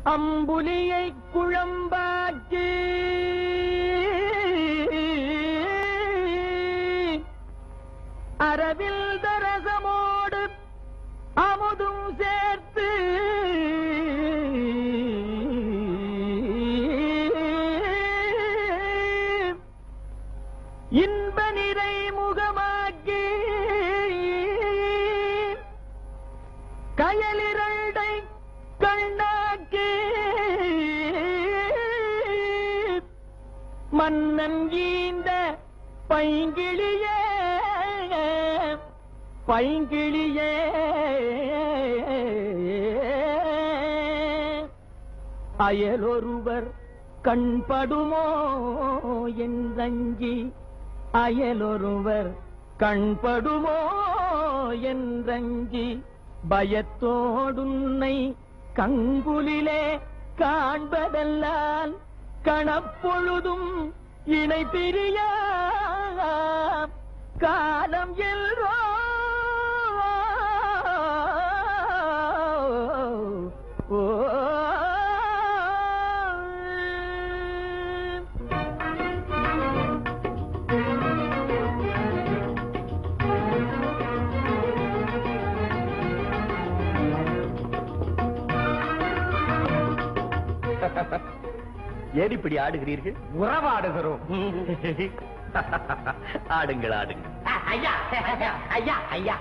அம்புலியை குழம்பாக்கி அரவில் தரசமோடு அமுதும் சேர்த்து இன்ப நிறை முகமாக்கி கயலிரண்டை கண்ணாக்கி மன்னன் ஈந்த பைங்கிளியே பைங்கிளியே அயலொருவர் கண்படுமோ என்றஞ்சி அயலொருவர் கண்படுமோ என்றஞ்சி பயத்தோடுன்னை கங்குலிலே காண்பதல்லால் கணப்பொழுதும் இணை பிரியா காலம் எல்ரோ ஓ ஏன் இப்படி ஆடுகிறீர்கள் உறவாடுகிறோம் ஆடுங்கள் ஆடுங்கள் ஐயா ஐயா ஐயா ஐயா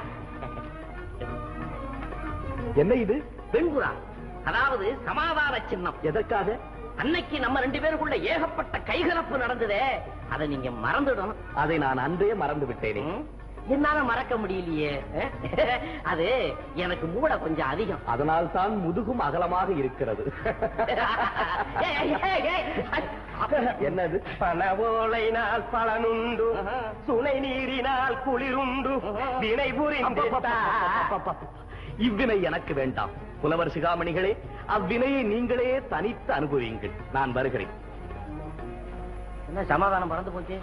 என்ன இது பெண்புறா அதாவது சமாதான சின்னம் எதற்காக அன்னைக்கு நம்ம ரெண்டு பேருக்குள்ள ஏகப்பட்ட கைகலப்பு நடந்ததே அதை நீங்க மறந்துடணும் அதை நான் அன்றே மறந்து விட்டேனே ம்? என்னால மறக்க முடியலையே அது எனக்கு மூட கொஞ்சம் அதிகம் அதனால் தான் முதுகும் அகலமாக இருக்கிறது ஏய், ஏய், ஏய். என்னது பல ஓலைனால் பலனுண்டு சுனை நீரினால் குளிருண்டு வினை புரிந்து இவ்வினை எனக்கு வேண்டாம் புலவர் சிகாமணிகளே அவ்வினையை நீங்களே தனித்து அனுபவியுங்கள் நான் வருகிறேன் என்ன சமாதானம் மறந்து போச்சு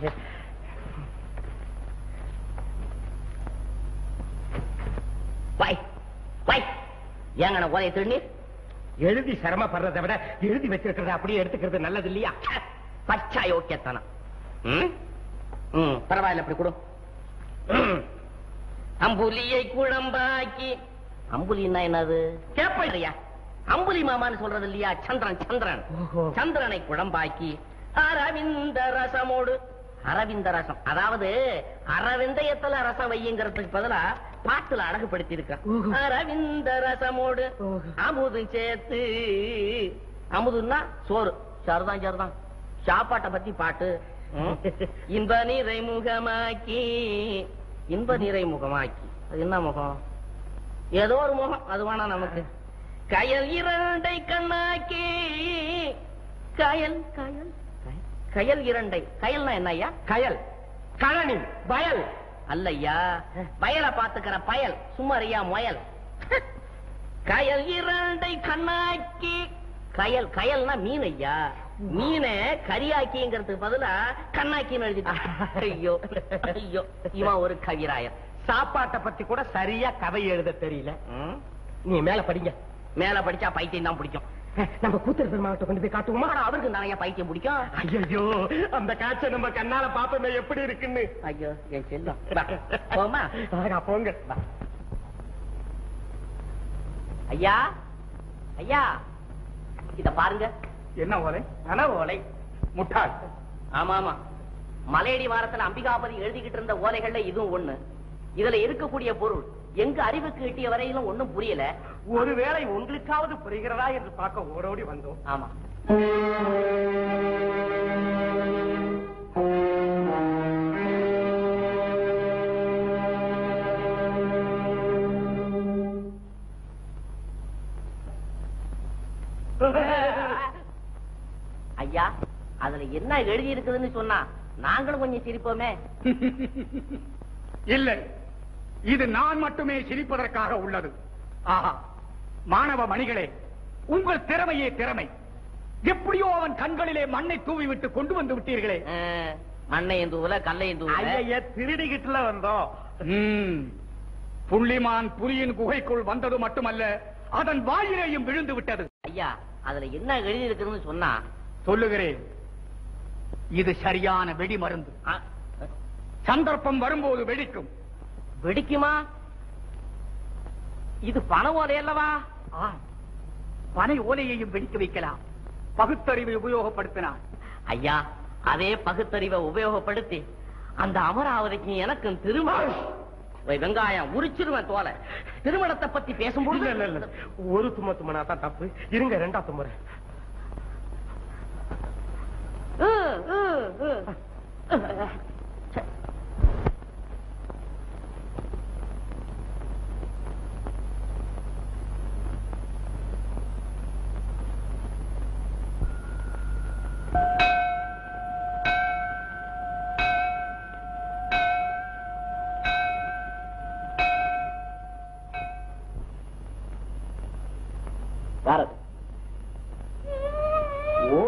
வை வை ஏங்கண்ண ஓலையை திருநீர் எழுதி சிரமப்படுறதை விட எழுதி வச்சிருக்கிறத அப்படியே எடுத்துக்கிறது நல்லது இல்லையா பச்சா யோக்கியத்தனம் ம்? ம், பரவாயில்ல அப்படி கொடு ம். அம்புலியை குழம்பாக்கி அம்புலின்னா என்னது கேப்பையா அம்புலி மாமான்னு சொல்றது இல்லையா சந்திரன் சந்திரன் சந்திரனை குழம்பாக்கி அரவிந்த ரசமோடு அரவிந்த ரசம் அதாவது அரவிந்தயத்துல ரசம் வையுங்கிறதுக்கு பதிலா பாட்டுல அழகுபடுத்தி இருக்க அரவிந்த ரசமோடு அமுது சேர்த்து அமுதுன்னா சோறு சரிதான் சரிதான் சாப்பாட்டை பத்தி பாட்டு ம். இன்ப நீரை முகமாக்கி இன்ப நீரை முகமாக்கி அது என்ன முகம் ஏதோ ஒரு முகம் அது வேணாம் நமக்கு கயல் இரண்டை கண்ணாக்கி கயல் கயல் கயல். கயல் இரண்டை கயல்னா என்ன ஐயா கயல் கழனி வயல் அல்லையா வயலை பாத்துக்கிற பயல் சும்மாரியா முயல் கயல் இரண்டை கண்ணாக்கி கயல் கயல்னா மீன் ஐயா மீனை கரியாக்கிங்கிறதுக்கு பதிலா கண்ணாக்கின்னு எழுதிட்டான் ஐயோ ஐயோ இவன் ஒரு கவிராயன் சாப்பாட்டை பத்தி கூட சரியா கதை எழுத தெரியல ம்? நீ மேல படிங்க மேல படிச்சா பைத்தியம் தான் பிடிக்கும் நம்ம கூத்தர் பெருமாவட்ட கொண்டு போய் காட்டுவோமா ஆனா அவருக்கு நிறைய பைத்தியம் பிடிக்கும் ஐயோ அந்த காட்சை நம்ம கண்ணால பாப்போமே எப்படி இருக்குன்னு ஐயோ என் செல்லம் வா, போமா ஆகா, போங்க ஐயா ஐயா இத பாருங்க என்ன ஓலை கன ஓலை முட்டாள் ஆமா ஆமா மலையடி வாரத்துல அம்பிகாபதி எழுதிக்கிட்டு இருந்த ஓலைகள்ல இதுவும் ஒண்ணு இதுல இருக்கக்கூடிய பொருள் எங்க அறிவுக்கு எட்டிய வரையிலும் ஒண்ணும் புரியல ஒருவேளை உங்களுக்காவது புரிகிறதா என்று பார்க்க ஓடோடி வந்தோம் ஆமா ஐயா அதுல என்ன எழுதி இருக்குதுன்னு சொன்னா நாங்களும் கொஞ்சம் சிரிப்போமே இல்லை இது நான் மட்டுமே சிரிப்பதற்காக உள்ளது ஆஹா மாணவ மணிகளே உங்கள் திறமையே திறமை எப்படியோ அவன் கண்களிலே மண்ணை தூவி விட்டு கொண்டு வந்து விட்டீர்களே அஹ், மண்ணையும் தூவல கல்லையும் தூவல ஐயா திருடிக்கிட்டுல வந்தோம் ம். புள்ளிமான் புலியின் குகைக்குள் வந்தது மட்டுமல்ல அதன் வாயிலேயும் விழுந்து விட்டது ஐயா அதுல என்ன எழுதி இருக்குதுன்னு சொன்னா சொல்லுகிறேன் இது சரியான வெடி மருந்து ஆ, சந்தர்ப்பம் வரும்போது வெடிக்கும் வெடிக்குமா இது பண ஓலை அல்லவா ஆ, பனை ஓலையையும் வெடிக்க வைக்கலாம் பகுத்தறிவை உபயோகப்படுத்தினார் ஐயா அதே பகுத்தறிவை உபயோகப்படுத்தி அந்த அமராவதிக்கு எனக்கும் திருமணம் ஓய், வெங்காயம் உரிச்சிருவேன் தோலை திருமணத்தை பத்தி பேசும்போது இல்ல இல்ல இல்ல ஒரு தும்ம தும்மனா தான் தப்பு இருங்க ரெண்டா தும்முற உ, உ, உ. பாரத் ஓ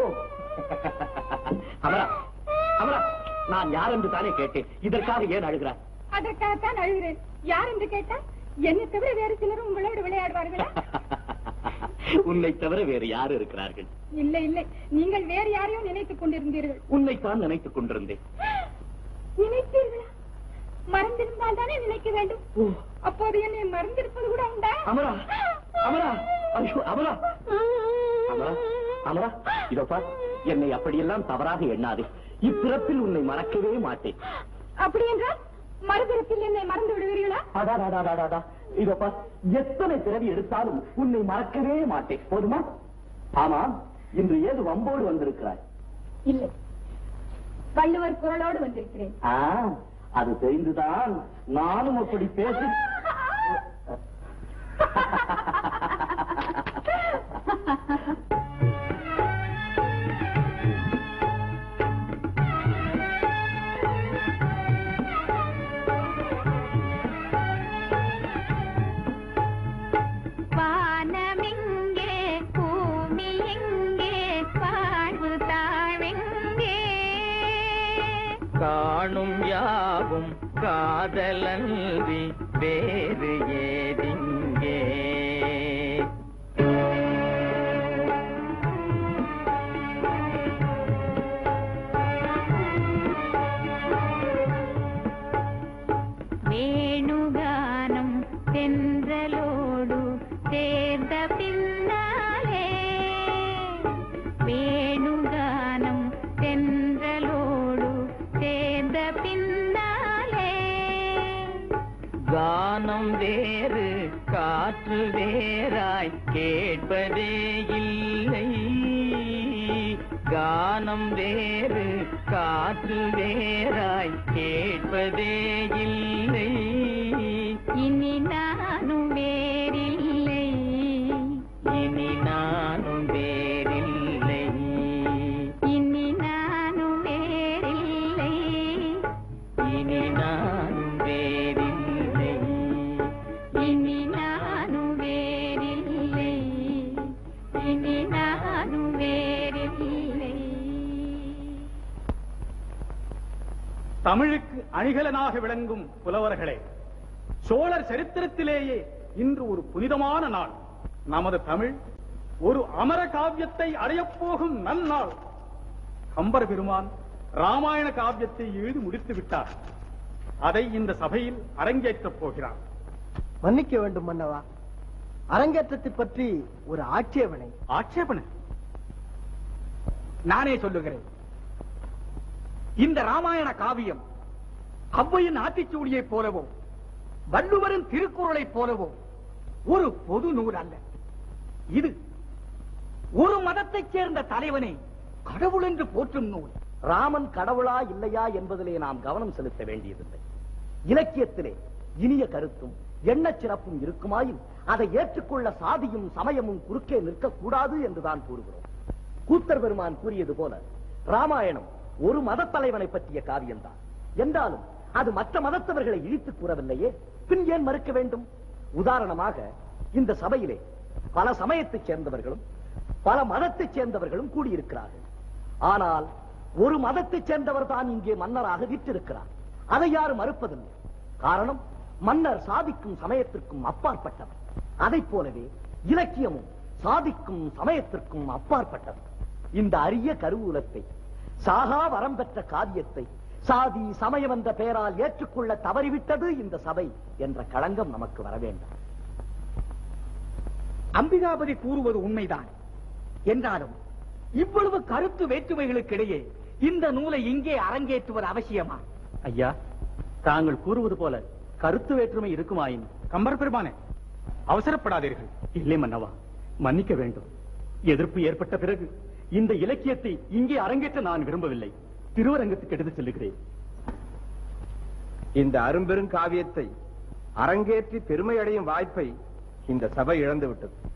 அமரா அமரா நான் யார் என்று தானே கேட்டேன் இதற்காக ஏன் அழுகிறாய் அதற்காகத்தான் அழுகிறேன் யார் என்று கேட்டா என்னை தவிர வேறு சிலரும் உங்களோடு விளையாடுவார்களா உன்னை தவிர வேறு யார் இருக்கிறார்கள் இல்லை இல்லை நீங்கள் வேறு யாரையும் நினைத்துக் கொண்டிருந்தீர்கள் உன்னைத்தான் நினைத்துக் கொண்டிருந்தேன் நினைத்தீர்களா மறந்திருந்தால் தானே நினைக்க வேண்டும் அப்போது என்னை மறந்திருப்பது கூட உண்டா அமரா அமரா ஐயோ அமரா அமரா அமரா இதோ பார் என்னை அப்படியெல்லாம் தவறாக எண்ணாதே இப்பிறப்பில் உன்னை மறக்கவே மாட்டேன் அப்படி என்றால் மறுபிறப்பில் என்னை மறந்து விடுவீர்களா அடாடாடாடாடா. இதோ பார் எத்தனை பிறவி எடுத்தாலும் உன்னை மறக்கவே மாட்டேன் போதுமா ஆமா இன்று ஏது வம்போடு வந்திருக்கிறாய் இல்லை வள்ளுவர் குரலோடு வந்திருக்கிறேன் ஆ, அது தெரிந்துதான் நானும் அப்படி பேசி வானமெங்கே பூமி எங்கே வாழ்வு தாழெங்கே காணும் யாவும் காதலன்றி வேறு ஏதிங்கே வேணுகானம் தென்றலோடு சேர்ந்த பின்னாலே வேணுகானம் தென்றலோடு சேர்ந்த பின்னாலே கானம் வேறு காற்று வேறாய் கேட்பதே இல்லை கானம் வேறு காற்று வேறாய் கேட்பதே இல்லை இனி நானும் வேறில்லை இனி நானும் வேறில்லை இனி நானும் வேறில்லை இனி நானும் வேறில்லை இனி நானும் வேறில்லை இனி நானும் வேறில்லை தமிழுக்கு அணிகலனாக விளங்கும் புலவர்களே சோழர் சரித்திரத்திலேயே இன்று ஒரு புனிதமான நாள் நமது தமிழ் ஒரு அமர காவியத்தை அடையப் போகும் நன்னாள் கம்பர் பெருமான் ராமாயண காவியத்தை எழுதி முடித்து விட்டார் அதை இந்த சபையில் அரங்கேற்றப் போகிறார் மன்னிக்க வேண்டும் மன்னவா அரங்கேற்றத்தை பற்றி ஒரு ஆட்சேபனை ஆட்சேபனை நானே சொல்லுகிறேன் இந்த ராமாயண காவியம் அவ்வையின் ஆத்திச்சூடியைப் போலவோ வள்ளுவரின் திருக்குறளைப் போலவோ ஒரு பொது நூல் அல்ல இது ஒரு மதத்தைச் சேர்ந்த தலைவனை கடவுள் என்று போற்றும் நூல் ராமன் கடவுளா இல்லையா என்பதிலே நாம் கவனம் செலுத்த வேண்டியதில்லை இலக்கியத்திலே இனிய கருத்தும் எண்ணச் சிறப்பும் இருக்குமாயின் அதை ஏற்றுக்கொள்ள சாதியும் சமயமும் குறுக்கே நிற்கக்கூடாது என்றுதான் கூறுகிறோம் கூத்தர் பெருமான் கூறியது போல ராமாயணம் ஒரு மதத் தலைவனை பற்றிய காவியம்தான் என்றாலும் அது மற்ற மதத்தவர்களை இழித்துக் கூறவில்லையே பின் ஏன் மறுக்க வேண்டும் உதாரணமாக இந்த சபையிலே பல சமயத்தைச் சேர்ந்தவர்களும் பல மதத்தைச் சேர்ந்தவர்களும் கூடியிருக்கிறார்கள் ஆனால் ஒரு மதத்தைச் சேர்ந்தவர் தான் இங்கே மன்னராக விற்றிருக்கிறார் அதை யாரும் மறுப்பதில்லை காரணம் மன்னர் சாதிக்கும் சமயத்திற்கும் அப்பாற்பட்டவர் அதைப் போலவே இலக்கியமும் சாதிக்கும் சமயத்திற்கும் அப்பாற்பட்டது இந்த அரிய கருவூலத்தை சாகா வரம் பெற்ற காவியத்தை சாதி சமயம் என்ற பெயரால் ஏற்றுக்கொள்ள தவறிவிட்டது இந்த சபை என்ற களங்கம் நமக்கு வர வேண்டாம் அம்பிகாபதி கூறுவது உண்மைதான் என்றாலும் இவ்வளவு கருத்து வேற்றுமைகளுக்கிடையே இந்த நூலை இங்கே அரங்கேற்றுவது அவசியமா ஐயா தாங்கள் கூறுவது போல கருத்து வேற்றுமை இருக்குமாயின் கம்பர் பெருமானே அவசரப்படாதீர்கள் இல்லை மன்னவா மன்னிக்க வேண்டும் எதிர்ப்பு ஏற்பட்ட பிறகு இந்த இலக்கியத்தை இங்கே அரங்கேற்ற நான் விரும்பவில்லை திருவரங்கத்துக்கு எடுத்துச் செல்லுகிறேன் இந்த அரும்பெரும் காவியத்தை அரங்கேற்றி பெருமை அடையும் வாய்ப்பை இந்த சபை இழந்து விட்டது